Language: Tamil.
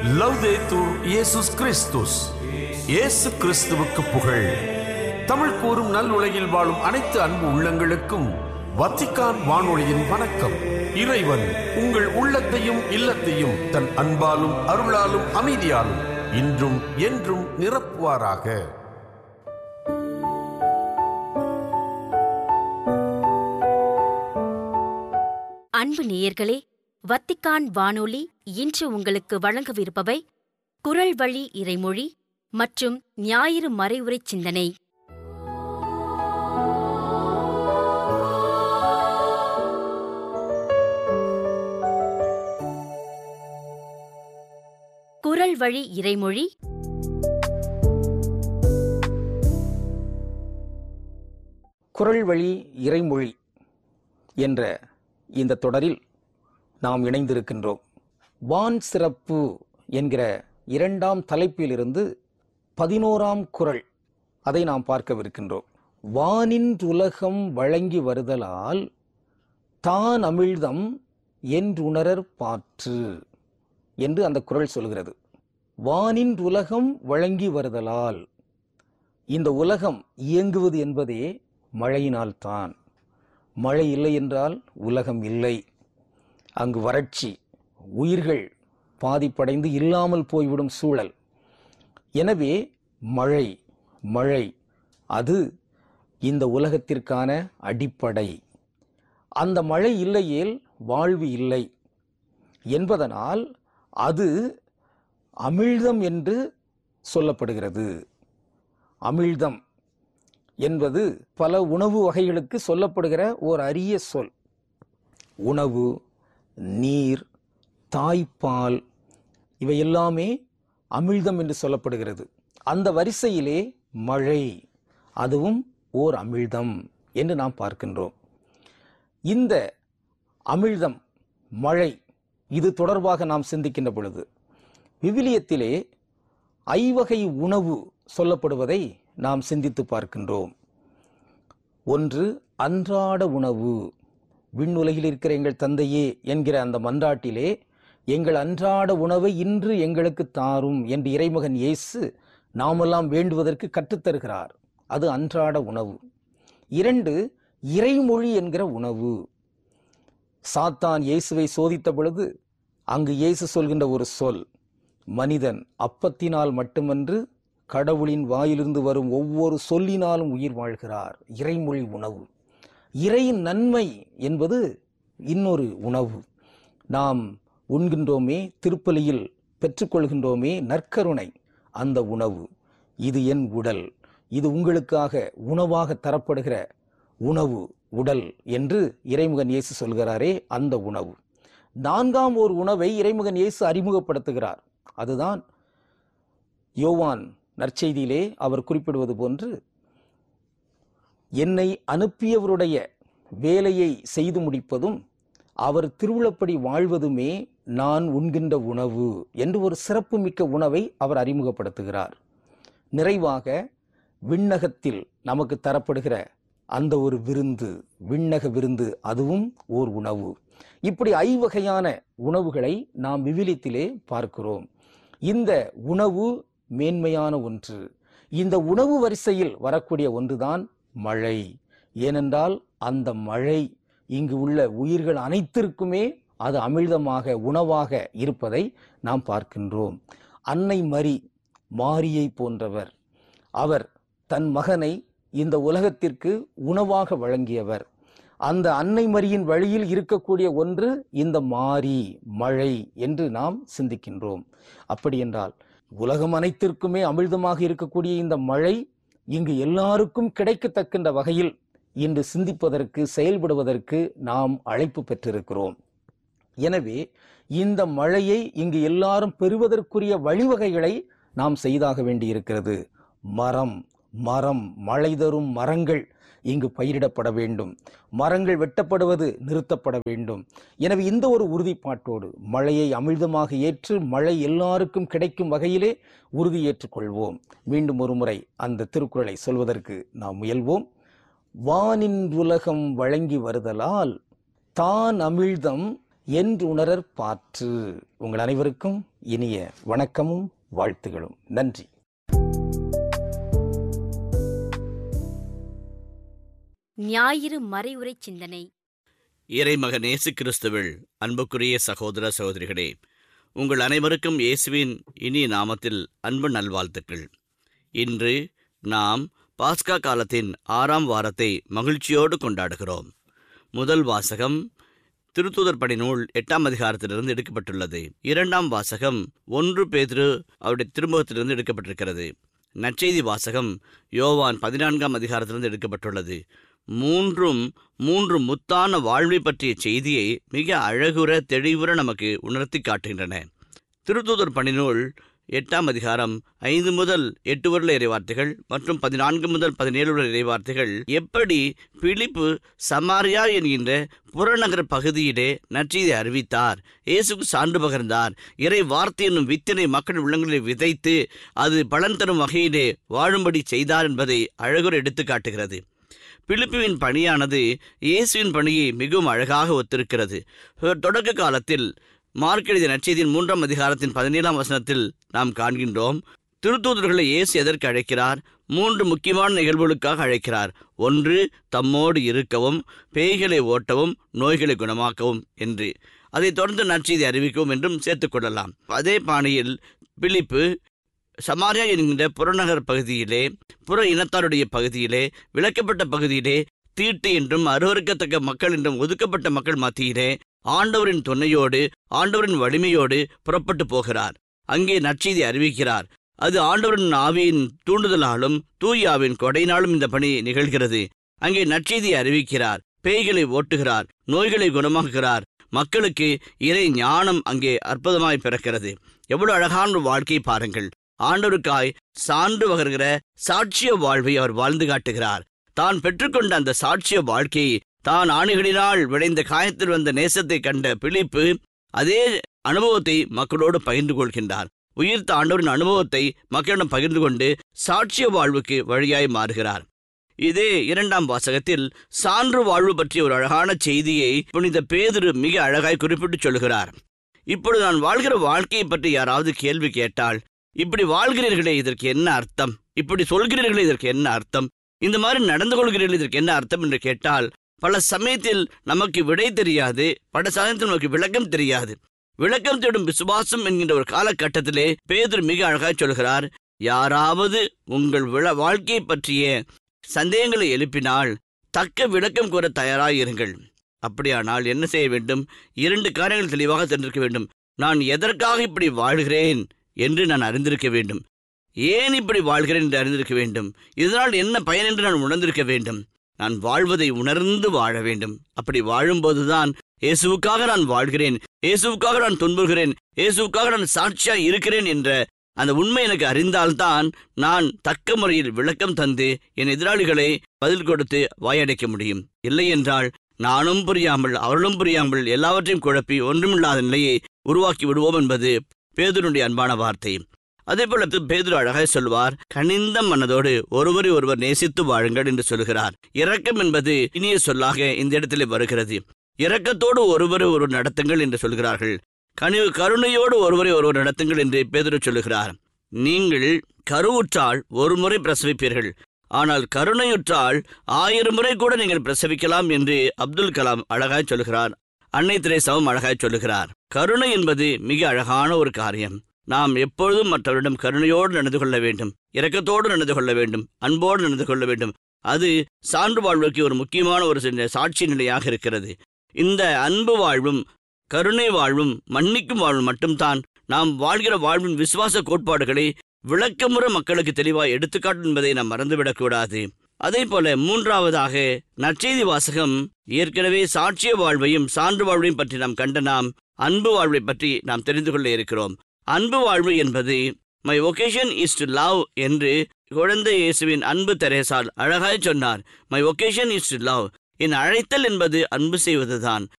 லவ்தேத்தூர் இயேசுஸ் கிறிஸ்துஸ் இயேசு கிறிஸ்துவுக்கு புகழ் தமிழ் கூறும் நல் உலகில் வாழும் அனைத்து அன்பு உள்ளங்களுக்கும் வத்திக்கான் வானொலியின் வணக்கம் இறைவன் உங்கள் உள்ளத்தையும் இல்லத்தையும் தன் அன்பாலும் அருளாலும் அமைதியாலும் இன்றும் என்றும் நிரப்புவாராக அன்பு நேயர்களே வத்திக்கான் வானொலி இன்று உங்களுக்கு வழங்கவிருப்பவை குரல் வழி இறைமொழி மற்றும் ஞாயிறு மறைவுரை சிந்தனை குரல் வழி இறைமொழி குரல் வழி இறைமொழி என்ற இந்த தொடரில் நாம் இணைந்திருக்கின்றோம் வான் சிறப்பு என்கிற இரண்டாம் தலைப்பிலிருந்து பதினோராம் குரல் அதை நாம் பார்க்கவிருக்கின்றோம் வானின் உலகம் வழங்கி வருதலால் தான் அமிழ்தம் என்றுணரற் பாற்று என்று அந்த குரல் சொல்கிறது வானின் உலகம் வழங்கி வருதலால் இந்த உலகம் இயங்குவது என்பதே மழையினால்தான் மழை இல்லை என்றால் உலகம் இல்லை அங்கு வறட்சி உயிர்கள் பாதிப்படைந்து இல்லாமல் போய்விடும் சூழல் எனவே மழை மழை அது இந்த உலகத்திற்கான அடிப்படை அந்த மழை இல்லையேல் வாழ்வு இல்லை என்பதனால் அது அமிழ்தம் என்று சொல்லப்படுகிறது அமிழ்தம் என்பது பல உணவு வகைகளுக்கு சொல்லப்படுகிற ஓர் அரிய சொல் உணவு நீர் தாய்ப்பால் இவை எல்லாமே அமிழ்தம் என்று சொல்லப்படுகிறது அந்த வரிசையிலே மழை அதுவும் ஓர் அமிழ்தம் என்று நாம் பார்க்கின்றோம் இந்த அமிழ்தம் மழை இது தொடர்பாக நாம் சிந்திக்கின்ற பொழுது விவிலியத்திலே ஐவகை உணவு சொல்லப்படுவதை நாம் சிந்தித்து பார்க்கின்றோம் ஒன்று அன்றாட உணவு விண்ணுலகில் இருக்கிற எங்கள் தந்தையே என்கிற அந்த மன்றாட்டிலே எங்கள் அன்றாட உணவை இன்று எங்களுக்கு தாரும் என்று இறைமகன் இயேசு நாமெல்லாம் வேண்டுவதற்கு கற்றுத்தருகிறார் அது அன்றாட உணவு இரண்டு இறைமொழி என்கிற உணவு சாத்தான் இயேசுவை சோதித்த பொழுது அங்கு இயேசு சொல்கின்ற ஒரு சொல் மனிதன் அப்பத்தினால் மட்டுமன்று கடவுளின் வாயிலிருந்து வரும் ஒவ்வொரு சொல்லினாலும் உயிர் வாழ்கிறார் இறைமொழி உணவு இறையின் நன்மை என்பது இன்னொரு உணவு நாம் உண்கின்றோமே திருப்பலியில் பெற்றுக்கொள்கின்றோமே நற்கருணை அந்த உணவு இது என் உடல் இது உங்களுக்காக உணவாக தரப்படுகிற உணவு உடல் என்று இறைமுகன் இயேசு சொல்கிறாரே அந்த உணவு நான்காம் ஒரு உணவை இறைமுகன் இயேசு அறிமுகப்படுத்துகிறார் அதுதான் யோவான் நற்செய்தியிலே அவர் குறிப்பிடுவது போன்று என்னை அனுப்பியவருடைய வேலையை செய்து முடிப்பதும் அவர் திருவுளப்படி வாழ்வதுமே நான் உண்கின்ற உணவு என்று ஒரு சிறப்புமிக்க உணவை அவர் அறிமுகப்படுத்துகிறார் நிறைவாக விண்ணகத்தில் நமக்கு தரப்படுகிற அந்த ஒரு விருந்து விண்ணக விருந்து அதுவும் ஓர் உணவு இப்படி ஐவகையான உணவுகளை நாம் விவிலியத்திலே பார்க்கிறோம் இந்த உணவு மேன்மையான ஒன்று இந்த உணவு வரிசையில் வரக்கூடிய ஒன்றுதான் மழை ஏனென்றால் அந்த மழை இங்கு உள்ள உயிர்கள் அனைத்திற்குமே அது அமிழ்தமாக உணவாக இருப்பதை நாம் பார்க்கின்றோம் அன்னை மரி மாரியை போன்றவர் அவர் தன் மகனை இந்த உலகத்திற்கு உணவாக வழங்கியவர் அந்த அன்னை மரியின் வழியில் இருக்கக்கூடிய ஒன்று இந்த மாரி மழை என்று நாம் சிந்திக்கின்றோம் அப்படி என்றால் உலகம் அனைத்திற்குமே அமிழ்தமாக இருக்கக்கூடிய இந்த மழை இங்கு எல்லாருக்கும் கிடைக்கத்தக்கின்ற வகையில் இன்று சிந்திப்பதற்கு செயல்படுவதற்கு நாம் அழைப்பு பெற்றிருக்கிறோம் எனவே இந்த மழையை இங்கு எல்லாரும் பெறுவதற்குரிய வழிவகைகளை நாம் செய்தாக வேண்டியிருக்கிறது மரம் மரம் மழை தரும் மரங்கள் இங்கு பயிரிடப்பட வேண்டும் மரங்கள் வெட்டப்படுவது நிறுத்தப்பட வேண்டும் எனவே இந்த ஒரு உறுதிப்பாட்டோடு மழையை அமிழ்தமாக ஏற்று மழை எல்லாருக்கும் கிடைக்கும் வகையிலே உறுதி ஏற்றுக்கொள்வோம் மீண்டும் ஒரு முறை அந்த திருக்குறளை சொல்வதற்கு நாம் முயல்வோம் வானின் உலகம் வழங்கி வருதலால் தான் அமிழ்தம் என்று உணரற் பாற்று உங்கள் அனைவருக்கும் இனிய வணக்கமும் வாழ்த்துகளும் நன்றி ஞாயிறு மறைவுரை சிந்தனை இறைமகன் இயேசு கிறிஸ்துவில் அன்புக்குரிய சகோதர சகோதரிகளே உங்கள் அனைவருக்கும் இயேசுவின் இனிய நாமத்தில் அன்பு நல்வாழ்த்துக்கள் இன்று நாம் பாஸ்கா காலத்தின் ஆறாம் வாரத்தை மகிழ்ச்சியோடு கொண்டாடுகிறோம் முதல் வாசகம் திருத்தூதர் பணி நூல் எட்டாம் அதிகாரத்திலிருந்து எடுக்கப்பட்டுள்ளது இரண்டாம் வாசகம் ஒன்று பேதிரு அவருடைய திருமுகத்திலிருந்து எடுக்கப்பட்டிருக்கிறது நற்செய்தி வாசகம் யோவான் பதினான்காம் அதிகாரத்திலிருந்து எடுக்கப்பட்டுள்ளது மூன்றும் மூன்று முத்தான வாழ்வை பற்றிய செய்தியை மிக அழகுற தெளிவுற நமக்கு உணர்த்தி காட்டுகின்றன திருத்தூதர் பணிநூல் எட்டாம் அதிகாரம் ஐந்து முதல் எட்டு வருட இறைவார்த்தைகள் மற்றும் பதினான்கு முதல் பதினேழு வருட இறைவார்த்தைகள் எப்படி பிலிப்பு சமாரியா என்கின்ற புறநகர் பகுதியிலே நற்செய்தி அறிவித்தார் இயேசுக்கு சான்று பகர்ந்தார் இறை வார்த்தை என்னும் வித்தினை மக்கள் உள்ளங்களில் விதைத்து அது பலன் தரும் வகையிலே வாழும்படி செய்தார் என்பதை அழகுற எடுத்து காட்டுகிறது பிலிப்புவின் பணியானது இயேசுவின் பணியை மிகவும் அழகாக ஒத்திருக்கிறது தொடக்க காலத்தில் மார்க் எழுதிய நற்செய்தியின் மூன்றாம் அதிகாரத்தின் பதினேழாம் வசனத்தில் நாம் காண்கின்றோம் திருத்தூதர்களை இயேசு எதற்கு அழைக்கிறார் மூன்று முக்கியமான நிகழ்வுகளுக்காக அழைக்கிறார் ஒன்று தம்மோடு இருக்கவும் பேய்களை ஓட்டவும் நோய்களை குணமாக்கவும் என்று அதைத் தொடர்ந்து நற்செய்தி அறிவிக்கவும் என்றும் சேர்த்துக்கொள்ளலாம் அதே பாணியில் பிலிப்பு சமாரியா என்கின்ற புறநகர் பகுதியிலே புற இனத்தாருடைய பகுதியிலே விளக்கப்பட்ட பகுதியிலே தீட்டு என்றும் அருவறுக்கத்தக்க மக்கள் என்றும் ஒதுக்கப்பட்ட மக்கள் மத்தியிலே ஆண்டவரின் துணையோடு ஆண்டவரின் வலிமையோடு புறப்பட்டு போகிறார் அங்கே நற்செய்தி அறிவிக்கிறார் அது ஆண்டவரின் ஆவியின் தூண்டுதலாலும் தூயாவின் கொடையினாலும் இந்த பணி நிகழ்கிறது அங்கே நற்செய்தி அறிவிக்கிறார் பேய்களை ஓட்டுகிறார் நோய்களை குணமாக்குகிறார் மக்களுக்கு இறை ஞானம் அங்கே அற்புதமாய் பிறக்கிறது எவ்வளவு அழகான ஒரு வாழ்க்கை பாருங்கள் ஆண்டவருக்காய் சான்று வகர்கிற சாட்சிய வாழ்வை அவர் வாழ்ந்து காட்டுகிறார் தான் பெற்றுக்கொண்ட அந்த சாட்சிய வாழ்க்கையை தான் ஆணிகளினால் விளைந்த காயத்தில் வந்த நேசத்தை கண்ட பிலிப்பு அதே அனுபவத்தை மக்களோடு பகிர்ந்து கொள்கின்றார் உயிர்த்த ஆண்டவரின் அனுபவத்தை மக்களிடம் பகிர்ந்து கொண்டு சாட்சிய வாழ்வுக்கு வழியாய் மாறுகிறார் இதே இரண்டாம் வாசகத்தில் சான்று வாழ்வு பற்றிய ஒரு அழகான செய்தியை புனித பேதுரு மிக அழகாய் குறிப்பிட்டு சொல்கிறார் இப்பொழுது நான் வாழ்கிற வாழ்க்கையை பற்றி யாராவது கேள்வி கேட்டால் இப்படி வாழ்கிறீர்களே இதற்கு என்ன அர்த்தம் இப்படி சொல்கிறீர்களே இதற்கு என்ன அர்த்தம் இந்த மாதிரி நடந்து கொள்கிறீர்கள் இதற்கு என்ன அர்த்தம் என்று கேட்டால் பல சமயத்தில் நமக்கு விடை தெரியாது பல சமயத்தில் நமக்கு விளக்கம் தெரியாது விளக்கம் தேடும் விசுவாசம் என்கின்ற ஒரு காலகட்டத்திலே பேதர் மிக அழகாய் சொல்கிறார் யாராவது உங்கள் விழ வாழ்க்கையை பற்றிய சந்தேகங்களை எழுப்பினால் தக்க விளக்கம் கூற தயாராயிருங்கள் அப்படியானால் என்ன செய்ய வேண்டும் இரண்டு காரியங்கள் தெளிவாக தெரிந்திருக்க வேண்டும் நான் எதற்காக இப்படி வாழ்கிறேன் என்று நான் அறிந்திருக்க வேண்டும் ஏன் இப்படி வாழ்கிறேன் என்று அறிந்திருக்க வேண்டும் இதனால் என்ன பயன் என்று நான் உணர்ந்திருக்க வேண்டும் நான் வாழ்வதை உணர்ந்து வாழ வேண்டும் அப்படி வாழும்போதுதான் இயேசுவுக்காக நான் வாழ்கிறேன் இயேசுவுக்காக நான் துன்புகிறேன் இயேசுவுக்காக நான் சாட்சியாய் இருக்கிறேன் என்ற அந்த உண்மை எனக்கு அறிந்தால்தான் நான் தக்க முறையில் விளக்கம் தந்து என் எதிராளிகளை பதில் கொடுத்து வாயடைக்க முடியும் இல்லை என்றால் நானும் புரியாமல் அவர்களும் புரியாமல் எல்லாவற்றையும் குழப்பி ஒன்றுமில்லாத நிலையை உருவாக்கி விடுவோம் என்பது பேதுருடைய அன்பான வார்த்தை அதே போல பேதுரு அழகாய் சொல்வார் கனிந்த மனதோடு ஒருவரை ஒருவர் நேசித்து வாழுங்கள் என்று சொல்கிறார் இரக்கம் என்பது இனிய சொல்லாக இந்த இடத்திலே வருகிறது இரக்கத்தோடு ஒருவரை ஒருவர் நடத்துங்கள் என்று சொல்கிறார்கள் கனி கருணையோடு ஒருவரை ஒருவர் நடத்துங்கள் என்று பேதுரு சொல்லுகிறார் நீங்கள் கருவுற்றால் ஒரு முறை பிரசவிப்பீர்கள் ஆனால் கருணையுற்றால் ஆயிரம் முறை கூட நீங்கள் பிரசவிக்கலாம் என்று அப்துல் கலாம் அழகாய் சொல்கிறார் அன்னை திரேசாவும் அழகாய் சொல்லுகிறார் கருணை என்பது மிக அழகான ஒரு காரியம் நாம் எப்பொழுதும் மற்றவரிடம் கருணையோடு நடந்து கொள்ள வேண்டும் இரக்கத்தோடு நடந்து கொள்ள வேண்டும் அன்போடு நடந்து கொள்ள வேண்டும் அது சான்று வாழ்வுக்கு ஒரு முக்கியமான ஒரு சின்ன சாட்சி நிலையாக இருக்கிறது இந்த அன்பு வாழ்வும் கருணை வாழ்வும் மன்னிக்கும் வாழ்வும் மட்டும்தான் நாம் வாழ்கிற வாழ்வின் விசுவாச கோட்பாடுகளை விளக்கமுற மக்களுக்கு தெளிவாய் எடுத்துக்காட்டும் என்பதை நாம் மறந்துவிடக்கூடாது அதே போல மூன்றாவதாக நற்செய்தி வாசகம் ஏற்கனவே சாட்சிய வாழ்வையும் சான்று வாழ்வையும் பற்றி நாம் கண்ட நாம் அன்பு வாழ்வை பற்றி நாம் தெரிந்து கொள்ள இருக்கிறோம் அன்பு வாழ்வு என்பது my vocation is to love என்று குழந்தை இயேசுவின் அன்பு தெரேசால் அழகாய் சொன்னார் my vocation is to love என் அழைத்தல் என்பது அன்பு செய்வதுதான்